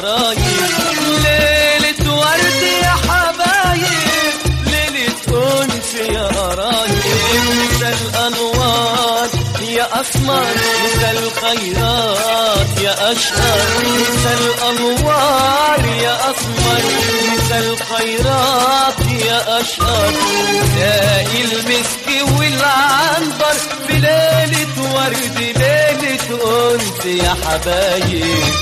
قرايب ليلة ورد يا حبايب ليلة أنس يا قرايب مثل الأنوار يا أسمر مثل الخيرات يا أشقر مثل الأنوار يا أسمر مثل الخيرات يا أشقر تلاقي المسك والعنبر في ليلة ورد ليلة أنس يا حبايب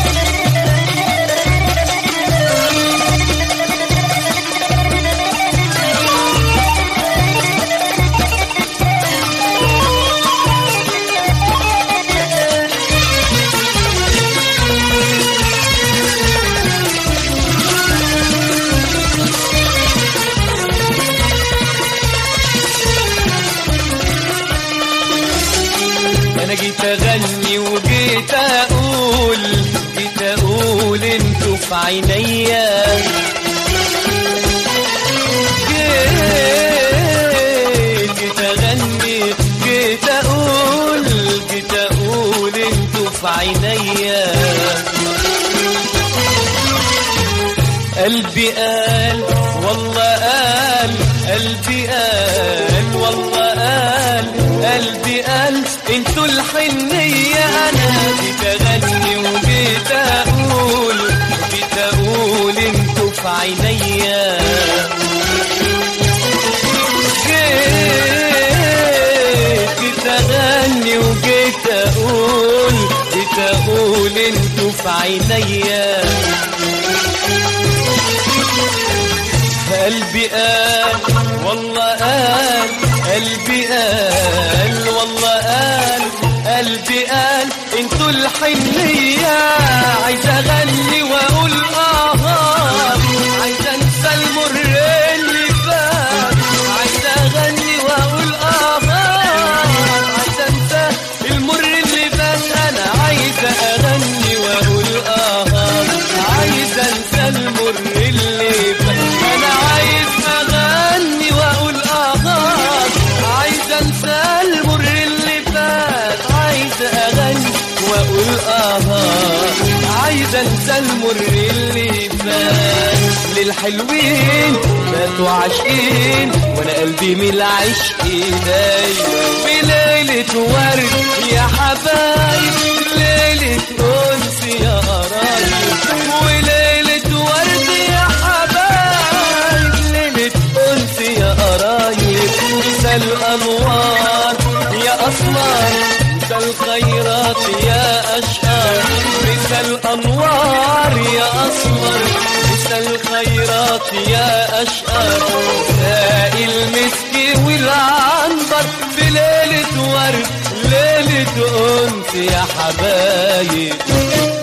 انا جيت اغني وجيت اقول جيت اقول انتوا في عينيا جيت جيت اغني جيت اقول جيت اقول انتوا في عينيا قلبي قال والله قال قلبي قال والله قال قلبي قال انتوا الحنية انا جيت اغني وجيت اقول جيت اقول انتوا في عينيا جيت جيت اغني وجيت اقول جيت اقول انتوا في عينيا قلبي قال والله قال قلبي قال والله قال قلبي قال انتوا الحنية عايز اغني واقول اه عايز انسى المر اللي فات عايز اغني واقول اه عايز انسى المر اللي فات انا عايز اغني واقول اه عايز انسى المر اللي فات انا عايز اغني واقول اه عايز انسى المر اللي فات عايز اغني واقول اه عايز انسى المر اللي فات للحلوين ماتوا عاشقين وانا قلبي من العشق دايما في ليلة ورد يا حبايب ليلة أنس يا قرايب وليلة ورد يا حبايب ليلة أنس يا قرايب مثل الأنوار يا أسمار مثل الخيرات يا أشقر مثل الأنوار يا أسمر مثل الخيرات يا أشقر تلاقي المسك والعنبر في ليلة ورد ليلة أنس يا حبايب